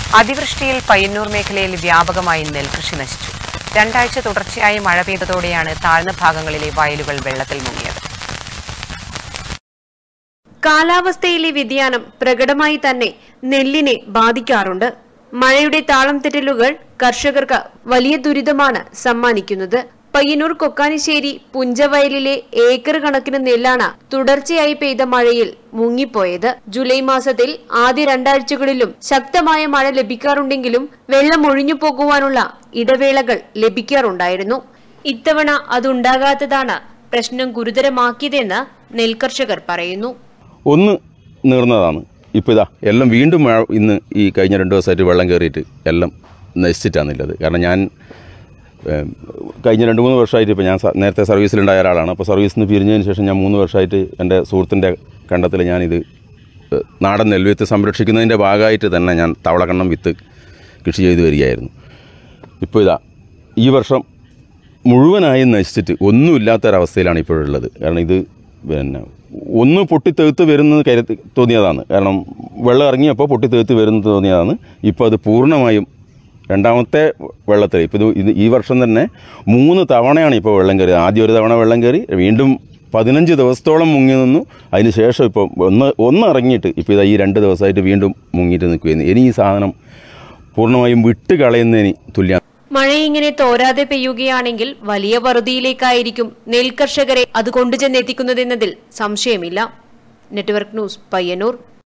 അതിവൃഷ്ടിയിൽ പയ്യന്നൂർ മേഖലയിൽ വ്യാപകമായി നെൽകൃഷി നശിച്ചു രണ്ടാഴ്ച തുടർച്ചയായി മഴ പെയ്തതോടെയാണ് താഴ്ന്ന ഭാഗങ്ങളിലെ വയലുകൾ വെള്ളത്തിൽ മുങ്ങിയത് കാലാവസ്ഥയിലെ വ്യതിയാനം പ്രകടമായി തന്നെ നെല്ലിനെ ബാധിക്കാറുണ്ട് മഴയുടെ താളം തെറ്റലുകൾ കർഷകർക്ക് വലിയ ദുരിതമാണ് സമ്മാനിക്കുന്നത് പയ്യന്നൂർ കൊക്കാനിശ്ശേരി പുഞ്ചവയലിലെ ഏക്കർ കണക്കിന് നെല്ലാണ് തുടർച്ചയായി പെയ്ത മഴയിൽ മുങ്ങിപ്പോയത് ജൂലൈ മാസത്തിൽ ആദ്യ രണ്ടാഴ്ചകളിലും ശക്തമായ മഴ ലഭിക്കാറുണ്ടെങ്കിലും വെള്ളം ഒഴിഞ്ഞു പോകുവാനുള്ള ഇടവേളകൾ ലഭിക്കാറുണ്ടായിരുന്നു ഇത്തവണ അതുണ്ടാകാത്തതാണ് പ്രശ്നം ഗുരുതരമാക്കിയതെന്ന് നെൽകർഷകർ പറയുന്നു ഒന്ന് നീർന്നതാണ് ഇപ്പോൾ ഇതാ എല്ലാം വീണ്ടും മഴ ഇന്ന് ഈ കഴിഞ്ഞ രണ്ട് ദിവസമായിട്ട് വെള്ളം കയറിയിട്ട് എല്ലാം നശിച്ചിട്ടാണുള്ളത് കാരണം ഞാൻ ഏം, കഴിഞ്ഞ രണ്ട് മൂന്ന് വർഷമായിട്ട് ഇപ്പോൾ ഞാൻ സ- നേരത്തെ സർവീസിലുണ്ടായ ഒരാളാണ് അപ്പോൾ സർവീസിൽ നിന്ന് പിരിഞ്ഞതിന് ശേഷം ഞാൻ മൂന്ന് വർഷമായിട്ട് എൻ്റെ സുഹൃത്തിൻ്റെ കണ്ടത്തിൽ ഞാനിത് ഏഹ്, നാടൻ നെൽവിത്ത് സംരക്ഷിക്കുന്നതിൻ്റെ ഭാഗമായിട്ട് തന്നെ ഞാൻ തവളക്കണ്ണം വിത്ത് കൃഷി ചെയ്തു വരികയായിരുന്നു ഇപ്പോൾ ഇതാ ഈ വർഷം മുഴുവനായും നശിച്ചിട്ട് ഒന്നുമില്ലാത്തൊരവസ്ഥയിലാണ് ഇപ്പോഴുള്ളത് കാരണം ഇത് പിന്നെ ഒന്ന് പൊട്ടിത്തെഴുത്ത് വരുന്നത് കരുതി തോന്നിയതാണ് കാരണം വെള്ളം ഇറങ്ങിയപ്പോൾ പൊട്ടിത്തെഴുത്ത് വരുന്നത് തോന്നിയതാണ് ഇപ്പോൾ അത് പൂർണ്ണമായും രണ്ടാമത്തെ വെള്ളത്തിൽ ഇപ്പോൾ ഇത് ഇത് ഈ വർഷം തന്നെ മൂന്ന് തവണയാണ് ഇപ്പോൾ വെള്ളം കയറി ആദ്യം ഒരു തവണ വെള്ളം കയറി വീണ്ടും പതിനഞ്ച് ദിവസത്തോളം മുങ്ങി നിന്നു അതിന് ശേഷം ഇപ്പോൾ ഒന്ന് ഒന്ന് ഇറങ്ങിയിട്ട് ഇപ്പോൾ ഇതാ ഈ രണ്ട് ദിവസമായിട്ട് വീണ്ടും മുങ്ങിയിട്ട് നിൽക്കുകയാണ് ഇനി ഈ സാധനം പൂർണ്ണമായും വിട്ട് കളയുന്നതിന് തുല്യമാണ് മഴ ഇങ്ങനെ തോരാതെ പെയ്യുകയാണെങ്കിൽ വലിയ വറുതിയിലേക്കായിരിക്കും നെൽകർഷകരെ അത് കൊണ്ടുചെന്നെത്തിക്കുന്നതെന്നതിൽ സംശയമില്ല നെറ്റ്വർക്ക് ന്യൂസ് പയ്യന്നൂർ